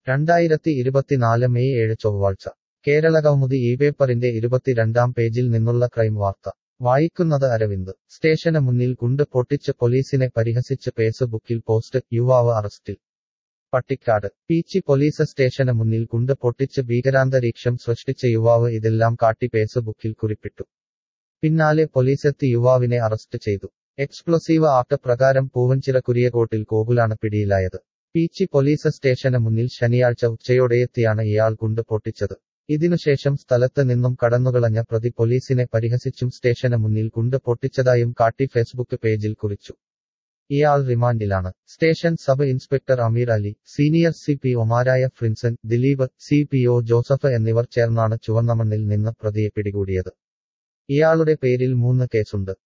രണ്ടായിരത്തി ഇരുപത്തിനാല് മെയ് ഏഴ് ചൊവ്വാഴ്ച കേരളകൗമുദി ഈ പേപ്പറിന്റെ ഇരുപത്തിരണ്ടാം പേജിൽ നിന്നുള്ള ക്രൈം വാർത്ത വായിക്കുന്നത് അരവിന്ദ് സ്റ്റേഷന് മുന്നിൽ ഗുണ്ട് പൊട്ടിച്ച് പോലീസിനെ പരിഹസിച്ച് ഫേസ്ബുക്കിൽ പോസ്റ്റ് യുവാവ് അറസ്റ്റിൽ പട്ടിക്കാട് പീച്ചി പോലീസ് സ്റ്റേഷന് മുന്നിൽ ഗുണ്ട് പൊട്ടിച്ച് ഭീകരാന്തരീക്ഷം സൃഷ്ടിച്ച യുവാവ് ഇതെല്ലാം കാട്ടി ഫേസ്ബുക്കിൽ കുറിപ്പിട്ടു പിന്നാലെ പോലീസെത്തി യുവാവിനെ അറസ്റ്റ് ചെയ്തു എക്സ്പ്ലോസീവ് ആക്ട് പ്രകാരം പൂവഞ്ചിറ കുരിയകോട്ടിൽ ഗോകുലാണ് പിടിയിലായത് പീച്ചി പോലീസ് സ്റ്റേഷന് മുന്നിൽ ശനിയാഴ്ച ഉച്ചയോടെയെത്തിയാണ് ഇയാൾ ഗുണ്ട് പൊട്ടിച്ചത് ഇതിനുശേഷം സ്ഥലത്ത് നിന്നും കടന്നുകളഞ്ഞ പ്രതി പോലീസിനെ പരിഹസിച്ചും സ്റ്റേഷന് മുന്നിൽ ഗുണ്ട് പൊട്ടിച്ചതായും കാട്ടി ഫേസ്ബുക്ക് പേജിൽ കുറിച്ചു ഇയാൾ റിമാൻഡിലാണ് station sub inspector Ameer Ali senior C P ഒമാരായ Frinson Dileep C P O Joseph എന്നിവർ ചേർന്നാണ് ചുവന്നമണ്ണിൽ നിന്ന് പ്രതിയെ പിടികൂടിയത് ഇയാളുടെ പേരിൽ മൂന്ന് കേസുണ്ട്